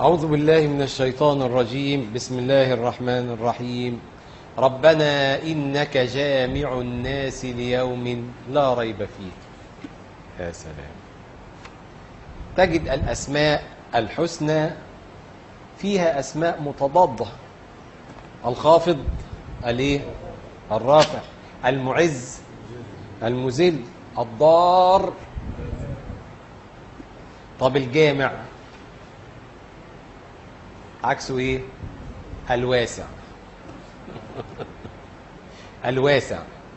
أعوذ بالله من الشيطان الرجيم بسم الله الرحمن الرحيم ربنا إنك جامع الناس ليوم لا ريب فيه يا سلام تجد الأسماء الحسنى فيها أسماء متضادة الخافض الايه الرافع المعز المذل الضار طب الجامع عكسه ايه الواسع الواسع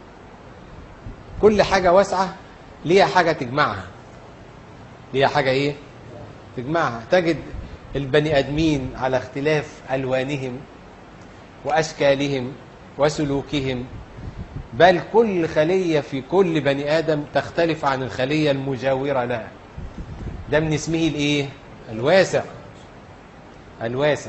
كل حاجة واسعة ليها حاجة تجمعها ليها حاجة ايه تجمعها تجد البني ادمين على اختلاف الوانهم واشكالهم وسلوكهم بل كل خلية في كل بني ادم تختلف عن الخلية المجاورة لها ده من اسمه الايه الواسع الواسع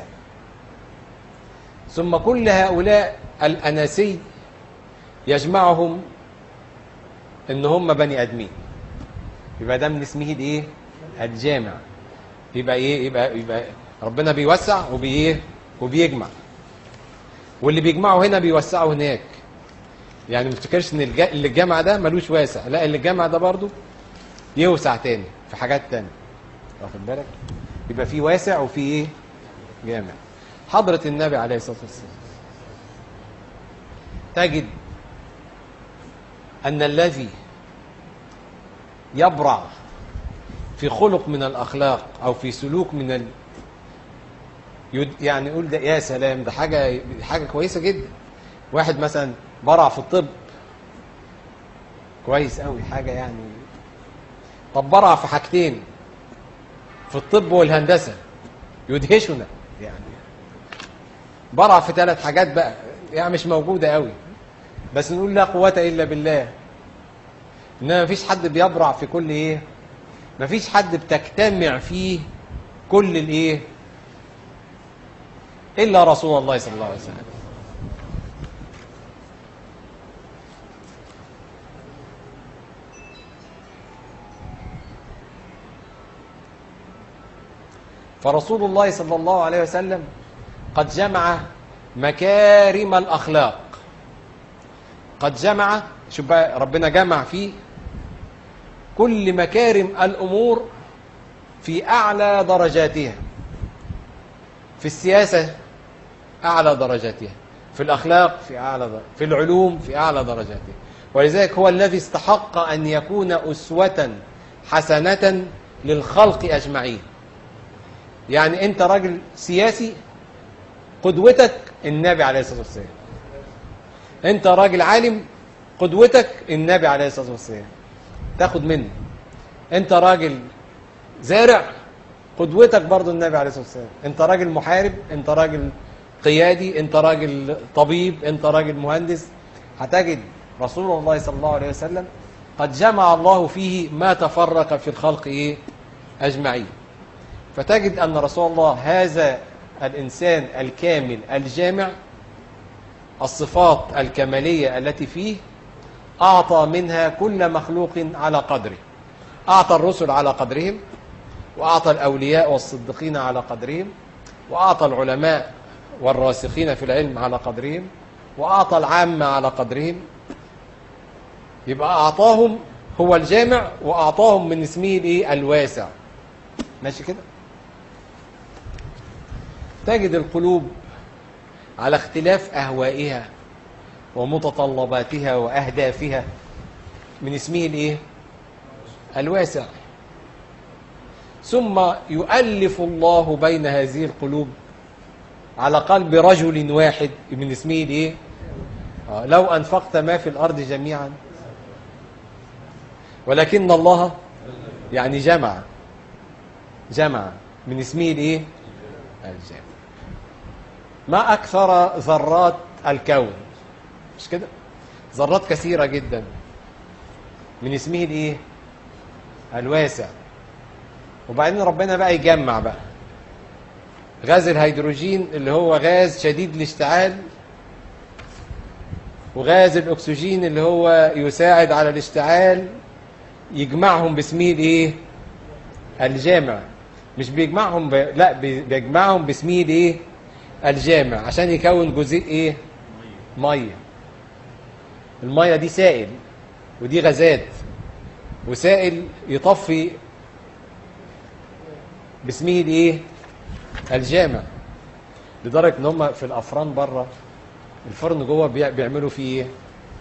ثم كل هؤلاء الأناسي يجمعهم ان هم بني ادمين يبقى ده من اسمه الايه الجامع يبقى ايه يبقى يبقى ربنا بيوسع وبايه وبيجمع واللي بيجمعه هنا بيوسعه هناك يعني ما تفتكرش ان الج- اللي الجامع ده ملوش واسع لا اللي الجامع ده برضو يوسع تاني في حاجات تانية واخد بالك يبقى في واسع وفي ايه جامع حضرة النبي عليه الصلاة والسلام تجد أن الذي يبرع في خلق من الأخلاق أو في سلوك من ال... يد... يعني يقول ده يا سلام ده حاجة حاجة كويسة جدا واحد مثلا برع في الطب كويس قوي حاجة يعني طب برع في حاجتين في الطب والهندسة يدهشنا يعني برع في ثلاث حاجات بقى يعني مش موجودة قوي بس نقول لا قوة إلا بالله إنما مفيش حد بيبرع في كل إيه مفيش حد بتجتمع فيه كل الإيه إلا رسول الله صلى الله عليه وسلم فرسول الله صلى الله عليه وسلم قد جمع مكارم الأخلاق قد جمع شوف بقى ربنا جمع فيه كل مكارم الأمور في أعلى درجاتها في السياسة أعلى درجاتها في الأخلاق في أعلى در... في العلوم في أعلى درجاتها ولذلك هو الذي استحق أن يكون أسوة حسنة للخلق أجمعين يعني أنت راجل سياسي قدوتك النبي عليه الصلاة والسلام أنت راجل عالم قدوتك النبي عليه الصلاة والسلام تاخد منه أنت راجل زارع قدوتك برضو النبي عليه الصلاة والسلام أنت راجل محارب أنت راجل قيادي أنت راجل طبيب أنت راجل مهندس هتجد رسول الله صلى الله عليه وسلم قد جمع الله فيه ما تفرق في الخلق إيه أجمعين فتجد أن رسول الله هذا الإنسان الكامل الجامع الصفات الكمالية التي فيه أعطى منها كل مخلوق على قدره أعطى الرسل على قدرهم وأعطى الأولياء والصديقين على قدرهم وأعطى العلماء والراسخين في العلم على قدرهم وأعطى العامة على قدرهم يبقى أعطاهم هو الجامع وأعطاهم من اسمه الإيه الواسع ماشي كده تجد القلوب على اختلاف أهوائها ومتطلباتها وأهدافها من اسمه الإيه الواسع ثم يؤلف الله بين هذه القلوب على قلب رجل واحد من اسمه الايه آه، لو انفقت ما في الارض جميعا ولكن الله يعني جمع جمع من اسمه الايه الجمع ما اكثر ذرات الكون مش كده ذرات كثيره جدا من اسمه الايه الواسع وبعدين ربنا بقى يجمع بقى غاز الهيدروجين اللي هو غاز شديد الاشتعال وغاز الاكسجين اللي هو يساعد على الاشتعال يجمعهم باسمه الايه الجامع مش بيجمعهم ب... لا بي- بيجمعهم باسمه الايه الجامع عشان يكون جزيء ايه ميه الميه دي سائل ودي غازات وسائل يطفي باسمه الايه الجامع لدرجه ان هم في الافران بره الفرن جوه بيع- بيعملوا فيه ايه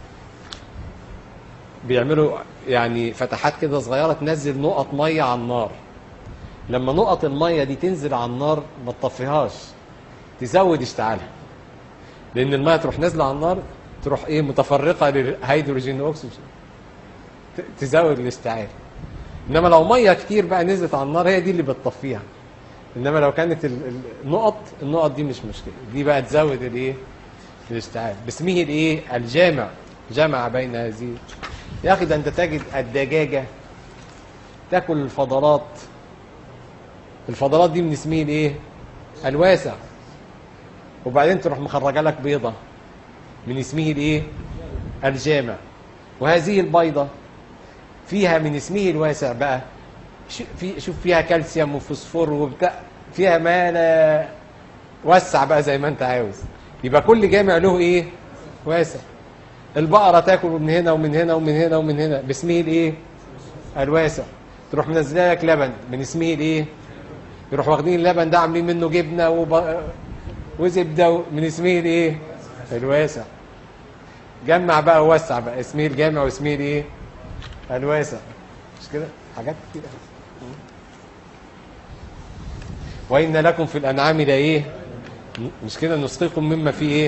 بيعملوا يعني فتحات كده صغيره تنزل نقط ميه على النار لما نقط الميه دي تنزل على النار ما تطفيهاش تزود اشتعالها لان الميه تروح نازله على النار تروح ايه متفرقه للهيدروجين واكسجين ت- تزود الاشتعال انما لو ميه كتير بقى نزلت على النار هي دي اللي بتطفيها انما لو كانت ال- ال- النقط النقط دي مش مشكله دي بقى تزود الايه الاشتعال باسمه الايه الجامع جمع بين هذه يا اخي ده انت تجد الدجاجه تاكل الفضلات الفضلات دي من اسمه الايه الواسع وبعدين تروح مخرجه لك بيضه من اسمه الايه الجامع وهذه البيضه فيها من اسمه الواسع بقى ش- في شوف فيها كالسيوم وفوسفور وبتاع فيها ما لا وسع بقى زي ما انت عاوز يبقى كل جامع له ايه واسع البقره تاكل من هنا ومن هنا ومن هنا ومن هنا باسمه الايه الواسع تروح منزله لك لبن من اسمه الايه يروح واخدين اللبن ده عاملين منه جبنه وب... وزبده من اسمه الايه الواسع جمع بقى ووسع بقى اسمه الجامع واسمه الايه الواسع مش كده حاجات كتير أوي. وان لكم في الانعام لا ايه مش كده نسقيكم مما فيه ايه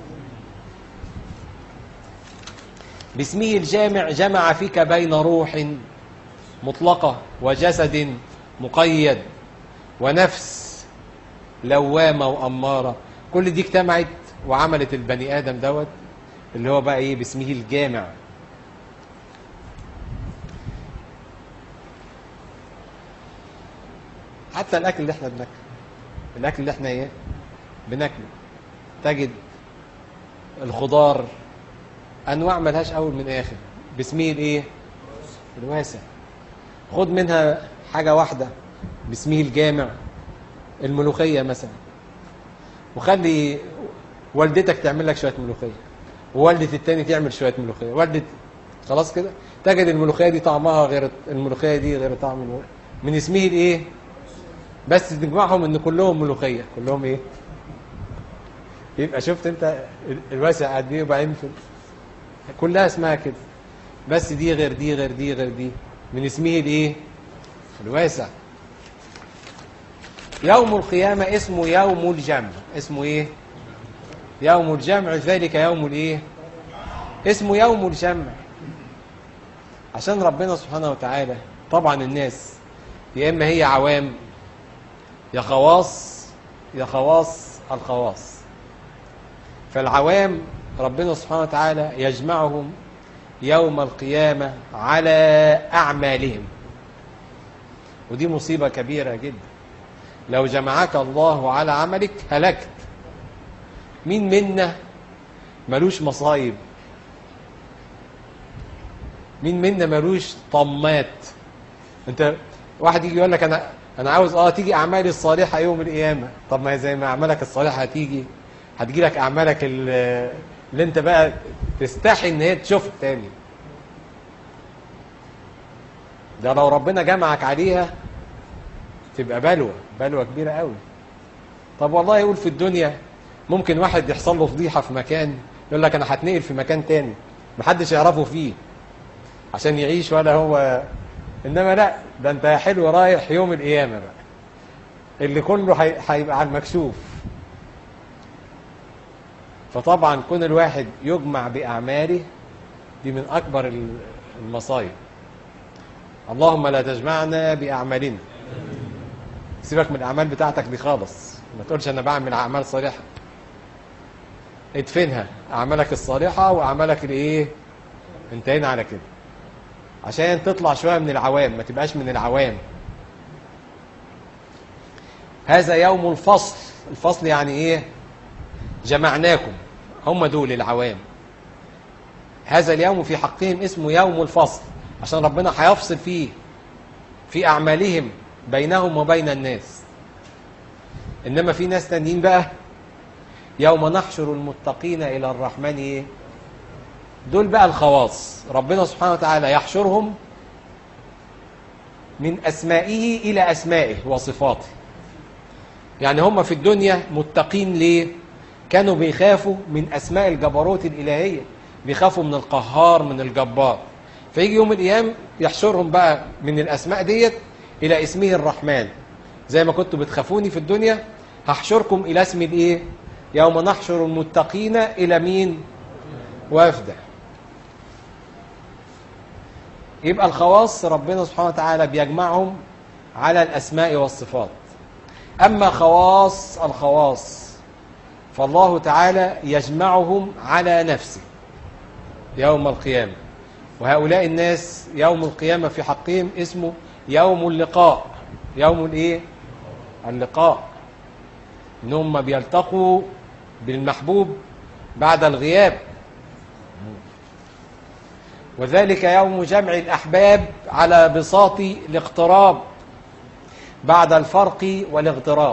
باسمه الجامع جمع فيك بين روح مطلقة وجسد مقيد ونفس لوامة وأمارة كل دي اجتمعت وعملت البني آدم دوت اللي هو بقى ايه باسمه الجامع حتى الأكل اللي احنا بناكله الأكل اللي احنا ايه بناكله تجد الخضار انواع ملهاش اول من اخر باسمه الايه الواسع خد منها حاجه واحده باسمه الجامع الملوخيه مثلا وخلي والدتك تعمل لك شويه ملوخيه ووالده التاني تعمل شويه ملوخيه والده خلاص كده تجد الملوخيه دي طعمها غير الملوخيه دي غير طعم الملوخية. من اسمه الايه بس تجمعهم ان كلهم ملوخيه كلهم ايه يبقى شفت انت الواسع قد ايه وبعدين في كلها اسمها كده بس دي غير دي غير دي غير دي من اسمه الايه الواسع يوم القيامة اسمه يوم الجمع اسمه ايه يوم الجمع ذلك يوم الايه اسمه يوم الجمع عشان ربنا سبحانه وتعالى طبعا الناس يا اما هي عوام يا خواص يا خواص الخواص فالعوام ربنا سبحانه وتعالى يجمعهم يوم القيامة على أعمالهم ودي مصيبة كبيرة جدا لو جمعك الله على عملك هلكت مين منا ملوش مصايب مين منا ملوش طمات انت واحد يجي يقول لك انا انا عاوز اه تيجي اعمالي الصالحه يوم القيامه طب ما هي زي ما اعمالك الصالحه هتيجي هتجي لك اعمالك ال- اللي انت بقى تستحي ان هي تشوفك تاني ده لو ربنا جمعك عليها تبقى بلوى بلوى كبيره قوي طب والله يقول في الدنيا ممكن واحد يحصل له فضيحه في مكان يقول لك انا هتنقل في مكان تاني محدش يعرفه فيه عشان يعيش ولا هو انما لا ده انت يا حلو رايح يوم القيامه بقى اللي كله هي- هيبقى على المكشوف فطبعا كون الواحد يجمع باعماله دي من اكبر ال- المصايب اللهم لا تجمعنا باعمالنا سيبك من الاعمال بتاعتك دي خالص ما تقولش انا بعمل اعمال صالحه ادفنها اعمالك الصالحه واعمالك الايه انتهينا على كده عشان تطلع شويه من العوام ما تبقاش من العوام هذا يوم الفصل الفصل يعني ايه جمعناكم هم دول العوام هذا اليوم في حقهم اسمه يوم الفصل عشان ربنا هيفصل فيه في اعمالهم بينهم وبين الناس انما في ناس تانيين بقى يوم نحشر المتقين الى الرحمن ايه دول بقى الخواص ربنا سبحانه وتعالى يحشرهم من اسمائه الى اسمائه وصفاته يعني هم في الدنيا متقين ليه كانوا بيخافوا من اسماء الجبروت الالهيه بيخافوا من القهار من الجبار فيجي يوم القيام يحشرهم بقى من الاسماء ديت الى اسمه الرحمن زي ما كنتوا بتخافوني في الدنيا هحشركم الى اسم الايه يوم نحشر المتقين الى مين وافدا يبقى الخواص ربنا سبحانه وتعالى بيجمعهم على الاسماء والصفات اما خواص الخواص فالله تعالى يجمعهم على نفسه يوم القيامه وهؤلاء الناس يوم القيامه في حقهم اسمه يوم اللقاء يوم الايه اللقاء ان هم بيلتقوا بالمحبوب بعد الغياب وذلك يوم جمع الأحباب على بساط الاقتراب بعد الفرق والاغتراب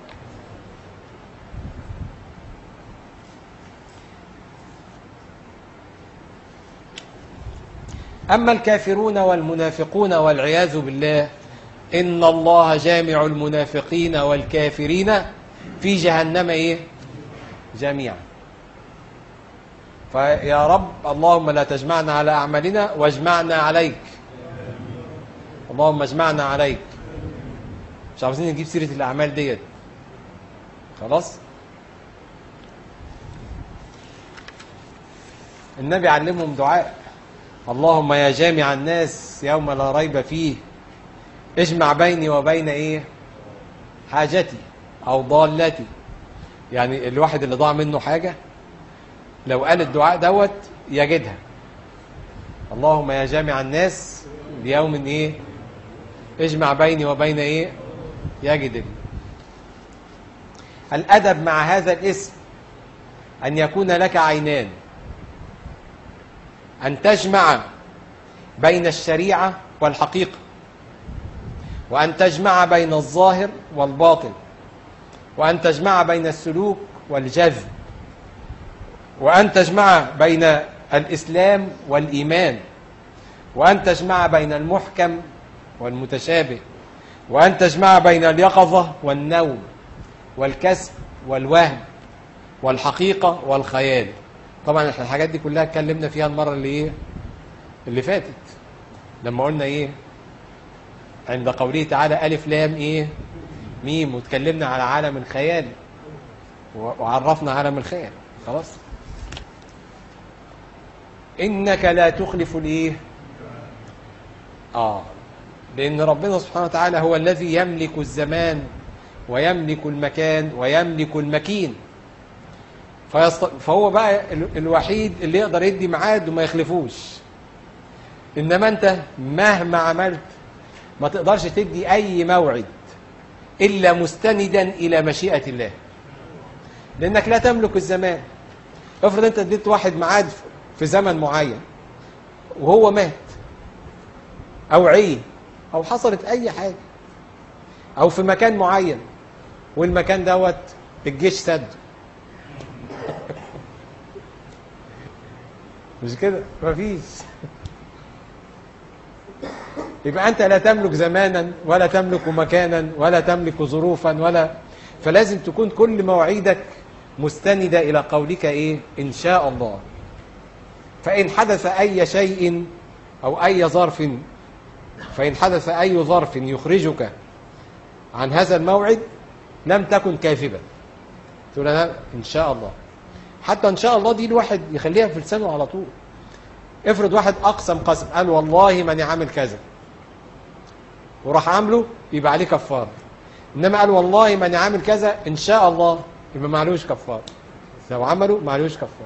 أما الكافرون والمنافقون والعياذ بالله إن الله جامع المنافقين والكافرين في جهنم إيه؟ جميعا فيا رب اللهم لا تجمعنا على أعمالنا واجمعنا عليك اللهم اجمعنا عليك مش عاوزين نجيب سيرة الأعمال ديت خلاص النبي علمهم دعاء اللهم يا جامع الناس يوم لا ريب فيه اجمع بيني وبين ايه حاجتي او ضالتي يعني الواحد اللي ضاع منه حاجة لو قال الدعاء دوت يجدها اللهم يا جامع الناس بيوم ايه اجمع بيني وبين ايه يجد الادب مع هذا الاسم ان يكون لك عينان ان تجمع بين الشريعه والحقيقه وان تجمع بين الظاهر والباطن وان تجمع بين السلوك والجذب وأن تجمع بين الإسلام والإيمان وأن تجمع بين المحكم والمتشابه وأن تجمع بين اليقظة والنوم والكسب والوهم والحقيقة والخيال طبعا احنا الحاجات دي كلها اتكلمنا فيها المرة اللي ايه اللي فاتت لما قلنا ايه عند قوله تعالى ألف لام ايه ميم واتكلمنا على عالم الخيال وعرفنا عالم الخيال خلاص انك لا تخلف الايه اه لان ربنا سبحانه وتعالى هو الذي يملك الزمان ويملك المكان ويملك المكين فيست... فهو بقى ال... الوحيد اللي يقدر يدي ميعاد وما يخلفوش انما انت مهما عملت ما تقدرش تدي اي موعد الا مستندا الى مشيئه الله لانك لا تملك الزمان افرض انت اديت واحد ميعاد في زمن معين وهو مات او عي او حصلت اي حاجه او في مكان معين والمكان دوت الجيش سد مش كده مفيش يبقى انت لا تملك زمانا ولا تملك مكانا ولا تملك ظروفا ولا فلازم تكون كل مواعيدك مستندة إلى قولك إيه إن شاء الله فإن حدث أي شيء أو أي ظرف فإن حدث أي ظرف يخرجك عن هذا الموعد لم تكن كاذبا تقول أنا إن شاء الله حتى إن شاء الله دي الواحد يخليها في لسانه على طول افرض واحد أقسم قسم قال والله ماني عامل كذا وراح عامله يبقى عليه كفار إنما قال والله ماني عامل كذا إن شاء الله يبقى معلوش كفار لو عملوا معلوش كفار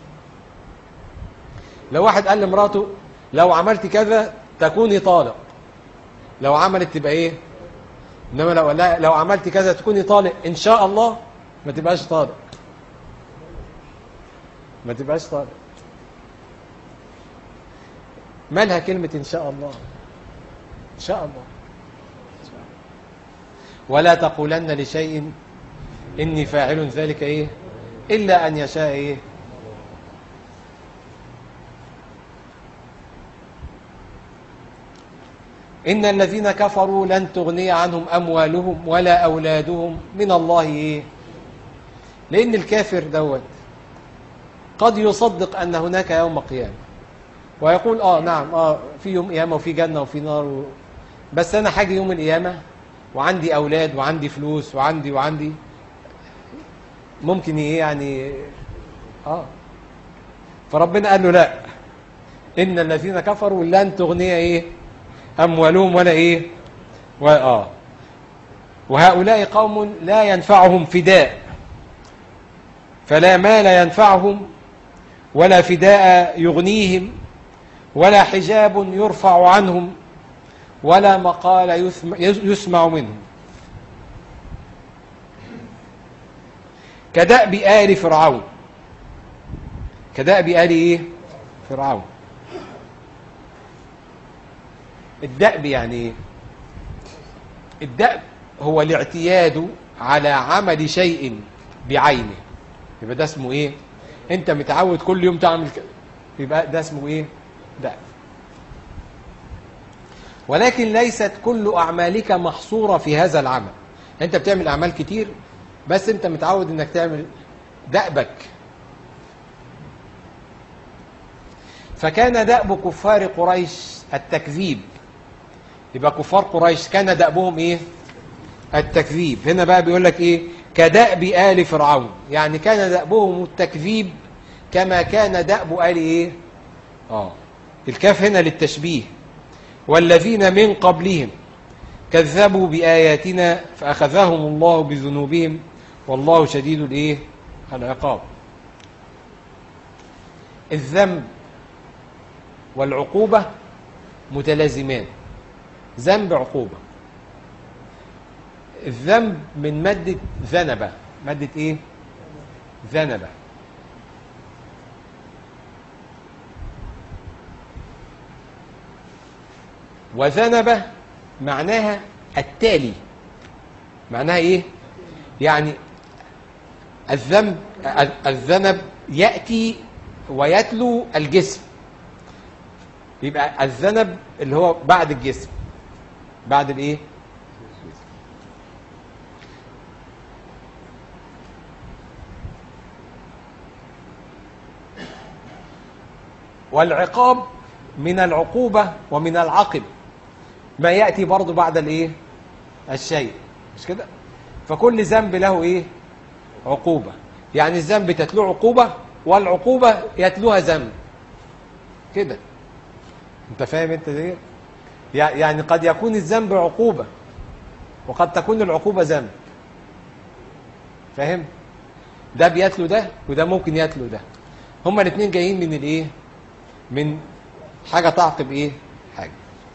لو واحد قال لمراته لو عملت كذا تكوني طالق لو عملت تبقى ايه انما لو لا لو عملت كذا تكوني طالق ان شاء الله ما تبقاش طالق ما تبقاش طالق مالها كلمة إن شاء الله إن شاء الله ولا تقولن لشيء إني فاعل ذلك إيه إلا أن يشاء إيه إن الذين كفروا لن تغني عنهم أموالهم ولا أولادهم من الله إيه لأن الكافر دوت قد يصدق أن هناك يوم قيامة ويقول آه نعم آه في يوم قيامة وفي جنة وفي نار و... بس أنا حاجة يوم القيامة وعندي أولاد وعندي فلوس وعندي وعندي ممكن إيه يعني آه فربنا قال له لا إن الذين كفروا لن تغني إيه أموالهم ولا إيه وآه وهؤلاء قوم لا ينفعهم فداء فلا مال ينفعهم ولا فداء يغنيهم ولا حجاب يرفع عنهم ولا مقال يسمع منهم كدأب آل فرعون كدأب آل إيه فرعون الدأب يعني إيه الدأب هو الاعتياد على عمل شيء بعينه يبقى ده اسمه ايه انت متعود كل يوم تعمل كده يبقى ده اسمه ايه دأب ولكن ليست كل اعمالك محصوره في هذا العمل انت بتعمل اعمال كتير بس انت متعود انك تعمل دأبك فكان دأب كفار قريش التكذيب يبقى كفار قريش كان دأبهم ايه التكذيب هنا بقى بيقول لك ايه كدأب آل فرعون يعني كان دأبهم التكذيب كما كان دأب آل ايه اه الكاف هنا للتشبيه والذين من قبلهم كذبوا بآياتنا فأخذهم الله بذنوبهم والله شديد الايه العقاب الذنب والعقوبة متلازمان ذنب عقوبة الذنب من مادة ذنبة مادة ايه ذنبة وذنبة معناها التالي معناها ايه يعني الذنب الذنب يأتي ويتلو الجسم يبقى الذنب اللي هو بعد الجسم بعد الايه والعقاب من العقوبة ومن العقب ما يأتي برضو بعد الايه الشيء مش كده فكل ذنب له ايه عقوبة يعني الذنب تتلو عقوبة والعقوبة يتلوها ذنب كده انت فاهم انت دي يعني قد يكون الذنب عقوبة وقد تكون العقوبة ذنب فاهم ده بيتلو ده وده ممكن يتلو ده هما الاثنين جايين من الايه من حاجة تعقب ايه حاجة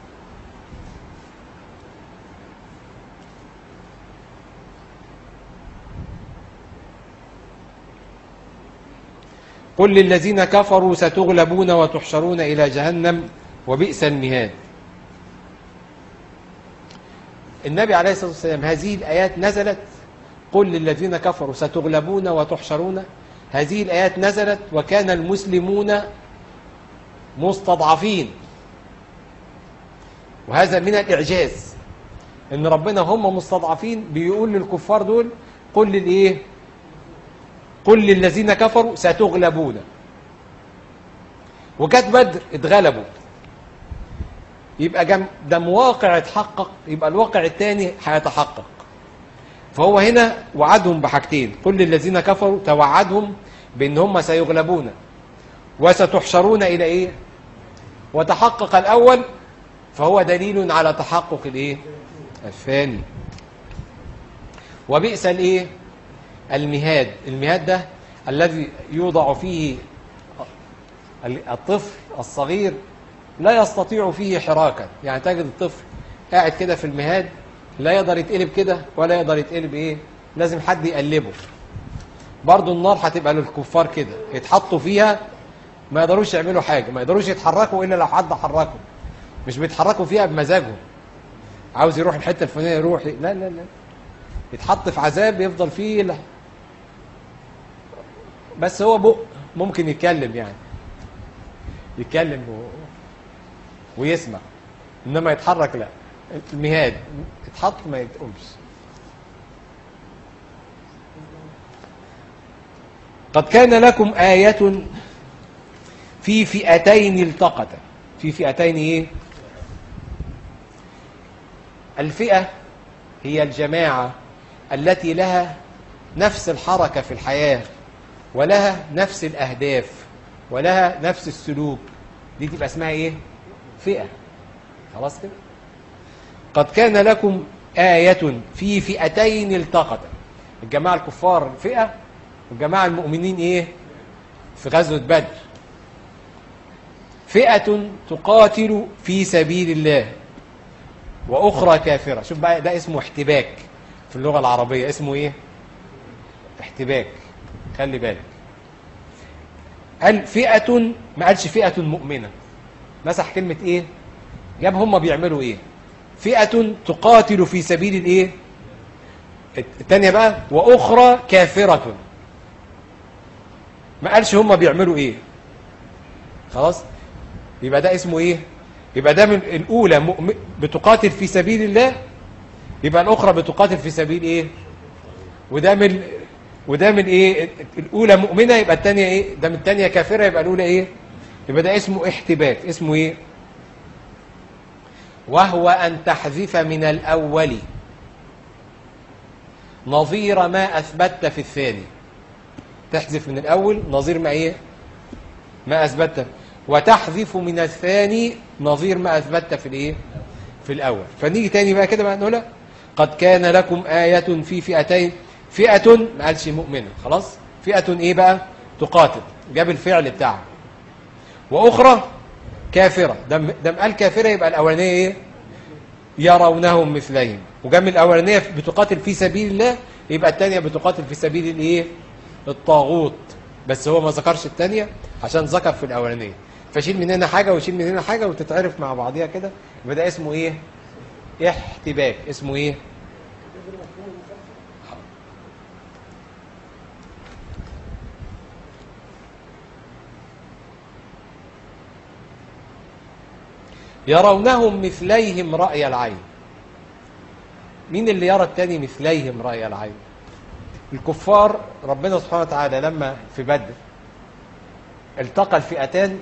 قل للذين كفروا ستغلبون وتحشرون إلى جهنم وبئس المهاد النبي عليه الصلاة والسلام هذه الآيات نزلت قل للذين كفروا ستغلبون وتحشرون هذه الآيات نزلت وكان المسلمون مستضعفين وهذا من الإعجاز إن ربنا هم مستضعفين بيقول للكفار دول قل للإيه قل للذين كفروا ستغلبون وجت بدر اتغلبوا يبقى جم ده واقع اتحقق يبقى الواقع الثاني هيتحقق فهو هنا وعدهم بحاجتين قل للذين كفروا توعدهم بان هم سيغلبون وستحشرون الى ايه وتحقق الاول فهو دليل على تحقق الايه الثاني وبئس الايه المهاد المهاد ده الذي يوضع فيه الطفل الصغير لا يستطيع فيه حراكا يعني تجد الطفل قاعد كده في المهاد لا يقدر يتقلب كده ولا يقدر يتقلب ايه لازم حد يقلبه برضو النار هتبقى للكفار كده يتحطوا فيها ما يقدروش يعملوا حاجة ما يقدروش يتحركوا إلا لو حد حركهم مش بيتحركوا فيها بمزاجهم عاوز يروح الحتة الفلانية يروح لا لا لا يتحط في عذاب يفضل فيه لا. بس هو بق ممكن يتكلم يعني يتكلم و... ويسمع انما يتحرك لا المهاد يتحط ما يتقومش قد كان لكم آية في فئتين التقتا في فئتين ايه الفئة هي الجماعة التي لها نفس الحركة في الحياة ولها نفس الأهداف ولها نفس السلوك دي تبقى اسمها ايه فئة خلاص كده قد كان لكم آية في فئتين التقتا الجماعة الكفار فئة والجماعة المؤمنين ايه في غزوة بدر فئة تقاتل في سبيل الله وأخرى كافرة شوف بقى ده اسمه احتباك في اللغة العربية اسمه ايه احتباك خلي بالك قال فئة ما قالش فئة مؤمنة مسح كلمة ايه جاب هم بيعملوا ايه فئة تقاتل في سبيل الايه الثانية بقى وأخرى كافرة ما قالش هم بيعملوا ايه خلاص يبقى ده اسمه ايه يبقى ده من الاولى مؤمن بتقاتل في سبيل الله يبقى الاخرى بتقاتل في سبيل ايه وده من وده من ايه الاولى مؤمنه يبقى الثانيه ايه ده من الثانيه كافره يبقى الاولى ايه يبقى ده اسمه احتباك اسمه ايه وهو ان تحذف من الاول نظير ما اثبت في الثاني تحذف من الاول نظير ما ايه ما اثبت وتحذف من الثاني نظير ما اثبت في الايه في الاول فنيجي تاني بقى كده بقى نقولها قد كان لكم آية في فئتين فئة ما قالش مؤمنة خلاص فئة ايه بقى تقاتل جاب الفعل بتاعها واخرى كافرة دم دم قال كافرة يبقى الاولانية ايه يرونهم مثليهم وجاب الاولانية بتقاتل في سبيل الله يبقى الثانية بتقاتل في سبيل الايه الطاغوت بس هو ما ذكرش الثانية عشان ذكر في الاولانية فشيل من هنا حاجة وشيل من هنا حاجة وتتعرف مع بعضيها كده يبقى ده اسمه ايه احتباك اسمه ايه يرونهم مثليهم رأي العين مين اللي يرى التاني مثليهم رأي العين الكفار ربنا سبحانه وتعالى لما في بدر التقى الفئتان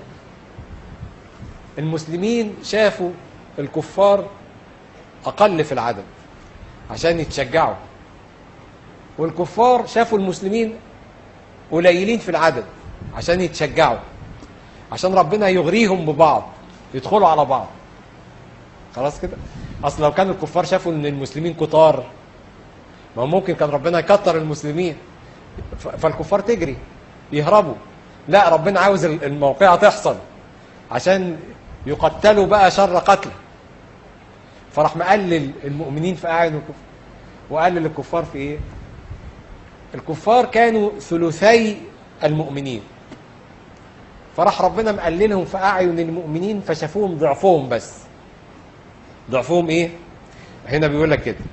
المسلمين شافوا الكفار أقل في العدد عشان يتشجعوا والكفار شافوا المسلمين قليلين في العدد عشان يتشجعوا عشان ربنا يغريهم ببعض يدخلوا على بعض خلاص كده اصل لو كان الكفار شافوا ان المسلمين كتار ما ممكن كان ربنا يكتر المسلمين فالكفار تجري يهربوا لا ربنا عاوز الموقعة تحصل عشان يقتلوا بقى شر قتل فراح مقلل المؤمنين في أعين الكفار وقلل الكفار في ايه الكفار كانوا ثلثي المؤمنين فراح ربنا مقللهم في أعين المؤمنين فشافوهم ضعفهم بس ضعفهم ايه هنا بيقول لك كده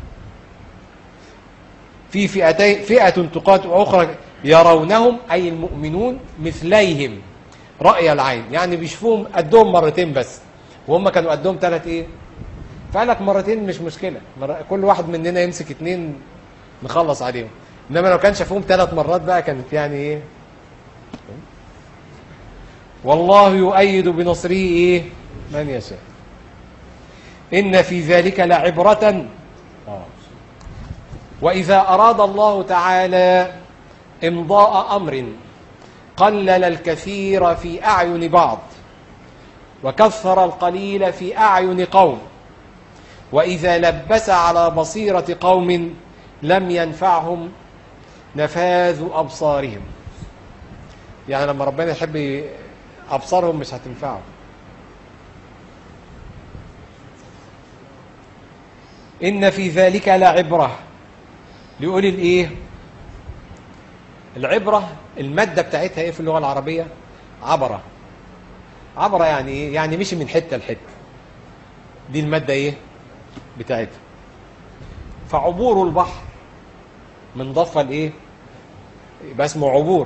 في فئتين فئة تقاتل أخرى يرونهم أي المؤمنون مثليهم رأي العين يعني بيشوفوهم قدهم مرتين بس وهم كانوا قدهم ثلاث ايه فقال لك مرتين مش مشكلة مر... كل واحد مننا يمسك اتنين نخلص عليهم انما لو كان شافوهم ثلاث مرات بقى كانت يعني ايه والله يؤيد بنصره ايه من يشاء إن في ذلك لعبرة وإذا أراد الله تعالى إمضاء أمر قلل الكثير في أعين بعض وكثر القليل في أعين قوم وإذا لبس على بصيرة قوم لم ينفعهم نفاذ أبصارهم يعني لما ربنا يحب أبصارهم مش هتنفعهم إن في ذلك لعبرة ليقول الإيه العبرة المادة بتاعتها إيه في اللغة العربية عبرة عبرة يعني إيه يعني مشي من حتة لحتة دي المادة إيه بتاعتها فعبور البحر من ضفة لايه يبقى اسمه عبور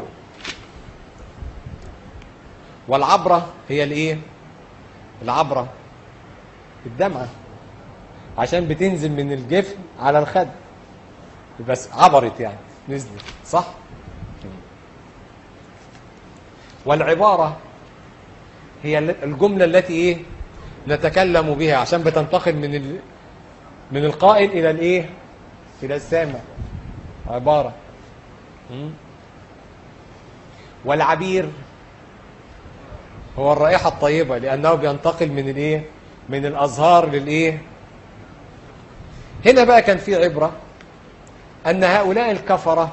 والعبرة هي الايه العبرة الدمعة عشان بتنزل من الجفن على الخد بس عبرت يعني نزلت صح والعبارة هي الجملة التي ايه نتكلم بها عشان بتنتقل من ال... من القائل الى الايه الى السامع عبارة م? والعبير هو الرائحة الطيبة لأنه بينتقل من الايه من الأزهار للايه هنا بقى كان في عبرة أن هؤلاء الكفرة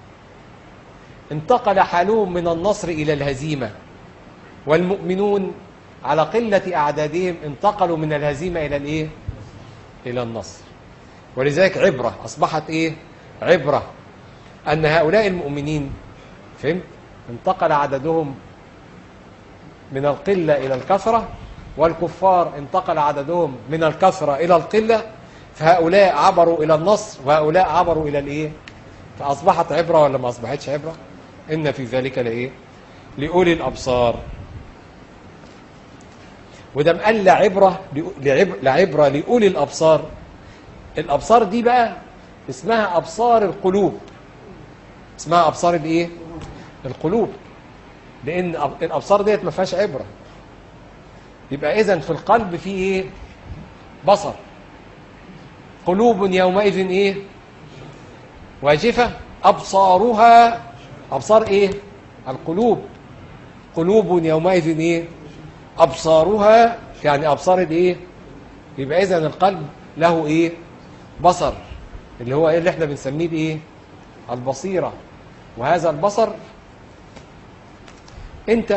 انتقل حالهم من النصر إلى الهزيمة والمؤمنون على قلة أعدادهم انتقلوا من الهزيمة إلى الإيه؟ إلى النصر ولذلك عبرة أصبحت إيه؟ عبرة أن هؤلاء المؤمنين فهمت؟ انتقل عددهم من القلة إلى الكثرة والكفار انتقل عددهم من الكثرة إلى القلة فهؤلاء عبروا إلى النصر وهؤلاء عبروا إلى الإيه؟ فأصبحت عبرة ولا ما أصبحتش عبرة؟ إن في ذلك لإيه؟ لأولي الأبصار وده قال لعبرة لعبرة لأولي الأبصار الأبصار دي بقى اسمها أبصار القلوب اسمها أبصار الإيه؟ القلوب لأن الأبصار ديت ما فيهاش عبرة يبقى إذن في القلب في إيه؟ بصر قلوب يومئذ إيه؟ واجفة أبصارها أبصار إيه؟ القلوب قلوب يومئذ إيه؟ أبصارها يعني أبصار الإيه؟ يبقى إذن القلب له إيه؟ بصر اللي هو إيه اللي إحنا بنسميه بإيه؟ البصيرة وهذا البصر أنت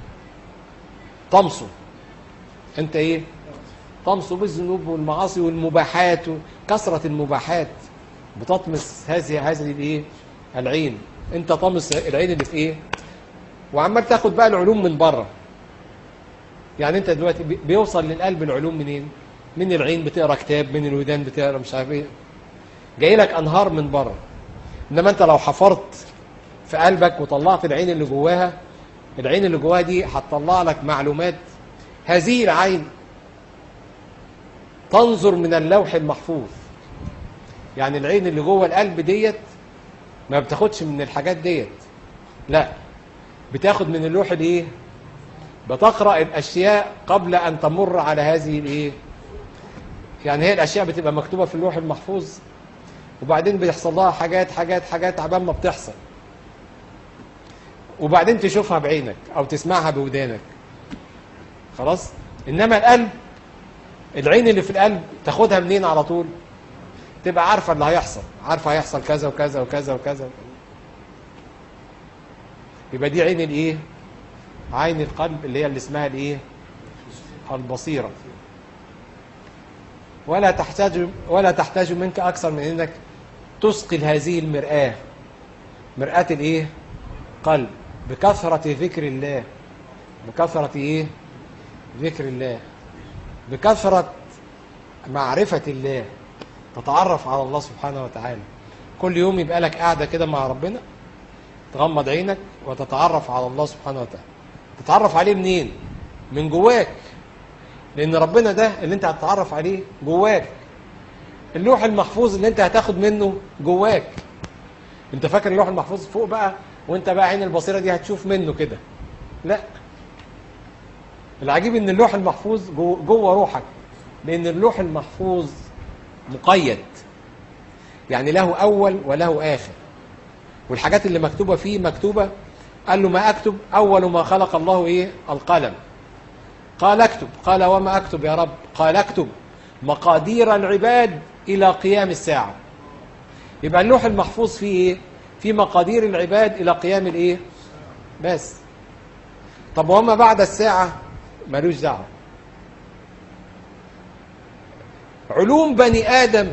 طمسه أنت إيه؟ طمسه بالذنوب والمعاصي والمباحات وكثرة المباحات بتطمس هذه هذه الايه العين انت طمس العين اللي في ايه وعمال تاخد بقى العلوم من بره يعني انت دلوقتي بيوصل للقلب العلوم منين من العين بتقرا كتاب من الودان بتقرا مش عارف ايه جاي لك انهار من بره انما انت لو حفرت في قلبك وطلعت العين اللي جواها العين اللي جواها دي هتطلع لك معلومات هذه العين تنظر من اللوح المحفوظ يعني العين اللي جوه القلب ديت ما بتاخدش من الحاجات ديت لا بتاخد من اللوح الايه بتقرا الاشياء قبل ان تمر على هذه الايه يعني هي الاشياء بتبقى مكتوبه في اللوح المحفوظ وبعدين بيحصل لها حاجات حاجات حاجات عبال ما بتحصل وبعدين تشوفها بعينك او تسمعها بودانك خلاص انما القلب العين اللي في القلب تاخدها منين على طول تبقى عارفه اللي هيحصل عارفه هيحصل كذا وكذا وكذا وكذا يبقى دي عين الايه عين القلب اللي هي اللي اسمها الايه البصيره ولا تحتاج ولا تحتاج منك اكثر من انك تثقل هذه المرآة مرآة الايه قلب بكثرة ذكر الله بكثرة ايه ذكر الله بكثرة معرفة الله تتعرف على الله سبحانه وتعالى كل يوم يبقى لك قاعدة كده مع ربنا تغمض عينك وتتعرف على الله سبحانه وتعالى تتعرف عليه منين من جواك لان ربنا ده اللي انت هتتعرف عليه جواك اللوح المحفوظ اللي انت هتاخد منه جواك انت فاكر اللوح المحفوظ فوق بقى وانت بقى عين البصيرة دي هتشوف منه كده لا العجيب ان اللوح المحفوظ جوه, جوه روحك لان اللوح المحفوظ مقيد يعني له اول وله اخر والحاجات اللي مكتوبة فيه مكتوبة قال له ما اكتب اول ما خلق الله ايه القلم قال اكتب قال وما اكتب يا رب قال اكتب مقادير العباد الى قيام الساعة يبقى اللوح المحفوظ فيه ايه في مقادير العباد الى قيام الايه بس طب وما بعد الساعة ملوش دعوه علوم بني آدم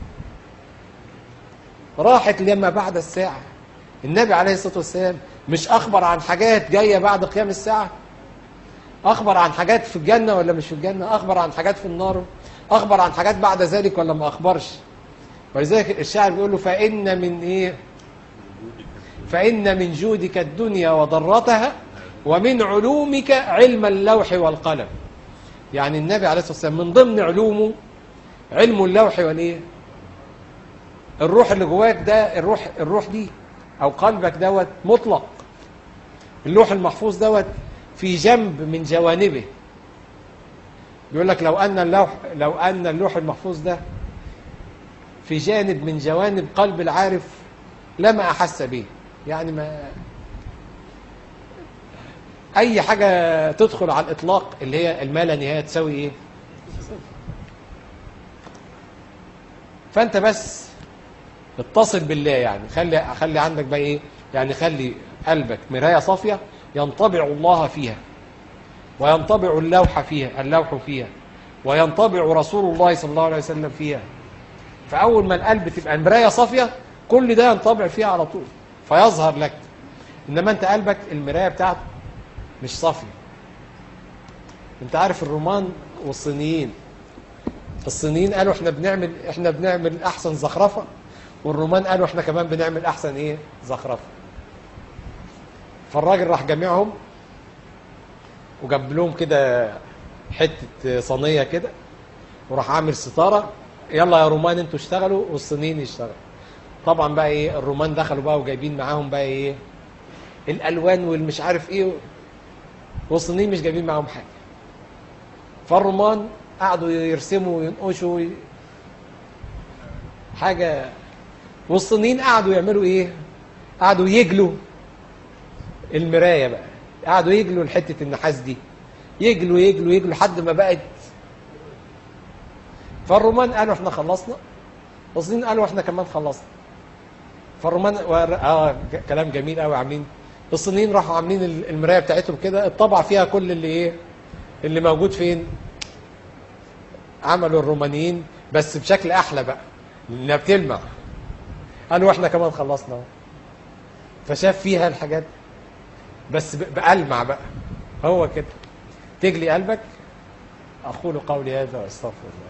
راحت لما بعد الساعة النبي عليه الصلاة والسلام مش أخبر عن حاجات جاية بعد قيام الساعة أخبر عن حاجات في الجنة ولا مش في الجنة أخبر عن حاجات في النار أخبر عن حاجات بعد ذلك ولا ما أخبرش ولذلك الشاعر بيقول له فإن من إيه فإن من جودك الدنيا وضرتها ومن علومك علم اللوح والقلم يعني النبي عليه الصلاة والسلام من ضمن علومه علم اللوح والإيه الروح اللي جواك ده الروح الروح دي أو قلبك دوت مطلق اللوح المحفوظ دوت في جنب من جوانبه يقول لك لو أن اللوح لو أن اللوح المحفوظ ده في جانب من جوانب قلب العارف لما أحس به يعني ما أي حاجة تدخل على الإطلاق اللي هي الما لا نهاية تساوي إيه فأنت بس اتصل بالله يعني خلي خلي عندك بقى إيه يعني خلي قلبك مراية صافية ينطبع الله فيها وينطبع اللوح فيها اللوح فيها وينطبع رسول الله صلى الله عليه وسلم فيها فأول ما القلب تبقى المراية صافية كل ده ينطبع فيها على طول فيظهر لك إنما أنت قلبك المراية بتاعته مش صافية أنت عارف الرومان والصينيين الصينيين قالوا احنا بنعمل احنا بنعمل احسن زخرفه والرومان قالوا احنا كمان بنعمل احسن ايه زخرفه فالراجل راح جامعهم وجاب لهم كده حته صينيه كده وراح عامل ستاره يلا يا رومان انتوا اشتغلوا والصينيين يشتغلوا طبعا بقى ايه الرومان دخلوا بقى وجايبين معاهم بقى ايه الالوان والمش عارف ايه والصينيين مش جايبين معاهم حاجه فالرومان قعدوا يرسموا وينقشوا وي... حاجه والصينيين قعدوا يعملوا ايه قعدوا يجلوا المرايه بقى قعدوا يجلوا لحته النحاس دي يجلوا يجلوا يجلوا لحد ما بقت فالرومان قالوا احنا خلصنا والصين قالوا احنا كمان خلصنا فالرومان ور... اه كلام جميل قوي عاملين الصينيين راحوا عاملين المرايه بتاعتهم كده الطبع فيها كل اللي ايه اللي موجود فين عملوا الرومانيين بس بشكل احلى بقى لانها بتلمع قالوا احنا كمان خلصنا فشاف فيها الحاجات بس بألمع بقى هو كده تجلي قلبك أقول قولي هذا وأستغفر الله